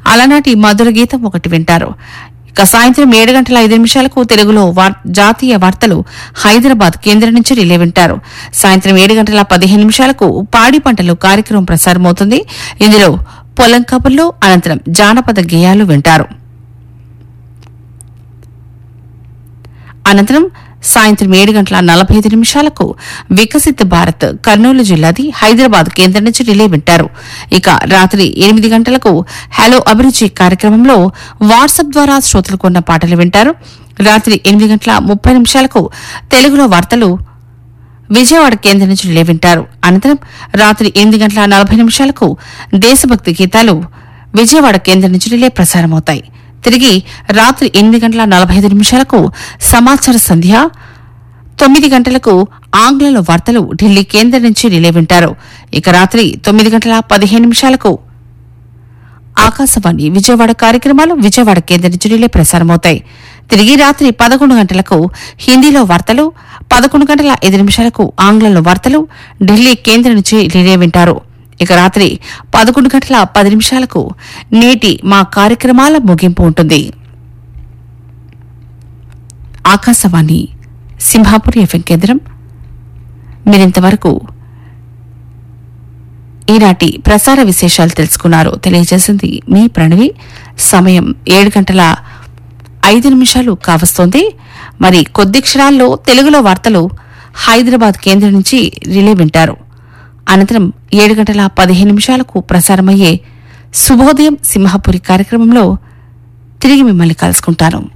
అలనాటి మధుర గీతం ఒకటి వింటారు ఇక సాయంత్రం ఏడు గంటల ఐదు నిమిషాలకు తెలుగులో వార్- జాతీయ వార్తలు హైదరాబాద్ కేంద్రం నుంచి రిలే వింటారు సాయంత్రం ఏడు గంటల పదిహేను నిమిషాలకు పాడి పంటలు కార్యక్రమం ప్రసారమవుతుంది ఇందులో పొలం కబుర్లు అనంతరం జానపద గేయాలు వింటారు అనంతరం సాయంత్రం ఏడు గంటల నలభై ఐదు నిమిషాలకు వికసిత్ భారత్ కర్నూలు జిల్లాది హైదరాబాద్ కేంద్రం నుంచి రిలే వింటారు ఇక రాత్రి ఎనిమిది గంటలకు హలో అభిరుచి కార్యక్రమంలో వాట్సాప్ ద్వారా శ్రోతలు కొన్న పాటలు వింటారు రాత్రి ఎనిమిది గంటల ముప్పై నిమిషాలకు తెలుగులో వార్తలు విజయవాడ కేంద్రం నుంచి రిలే వింటారు అనంతరం రాత్రి ఎనిమిది గంటల నలభై నిమిషాలకు దేశభక్తి గీతాలు విజయవాడ కేంద్రం నుంచి రిలే ప్రసారమవుతాయి తిరిగి రాత్రి ఎనిమిది గంటల నలభై ఐదు నిమిషాలకు సమాచార సంధ్య తొమ్మిది గంటలకు ఆంగ్లంలో వార్తలు ఢిల్లీ కేంద్రం నుంచి రిలే వింటారు ఇక రాత్రి తొమ్మిది గంటల పదిహేను నిమిషాలకు ఆకాశవాణి విజయవాడ కార్యక్రమాలు విజయవాడ కేంద్రం నుంచి రిలే ప్రసారమవుతాయి తిరిగి రాత్రి పదకొండు గంటలకు హిందీలో వార్తలు పదకొండు గంటల ఐదు నిమిషాలకు ఆంగ్లంలో వార్తలు ఢిల్లీ కేంద్రం నుంచి రిలే వింటారు ఇక రాత్రి పదకొండు గంటల పది నిమిషాలకు నేటి మా కార్యక్రమాల ముగింపు ఉంటుంది ఆకాశవాణి సింహాపూర్ ఎఫ్ఎం కేంద్రం మీరింతవరకు ఈనాటి ప్రసార విశేషాలు తెలుసుకున్నారు తెలియజేసింది మీ ప్రణవి సమయం ఏడు గంటల ఐదు నిమిషాలు కావస్తోంది మరి కొద్ది క్షణాల్లో తెలుగులో వార్తలు హైదరాబాద్ కేంద్రం నుంచి రిలే వింటారు అనంతరం ఏడు గంటల పదిహేను నిమిషాలకు ప్రసారమయ్యే శుభోదయం సింహాపురి కార్యక్రమంలో తిరిగి మిమ్మల్ని కలుసుకుంటాను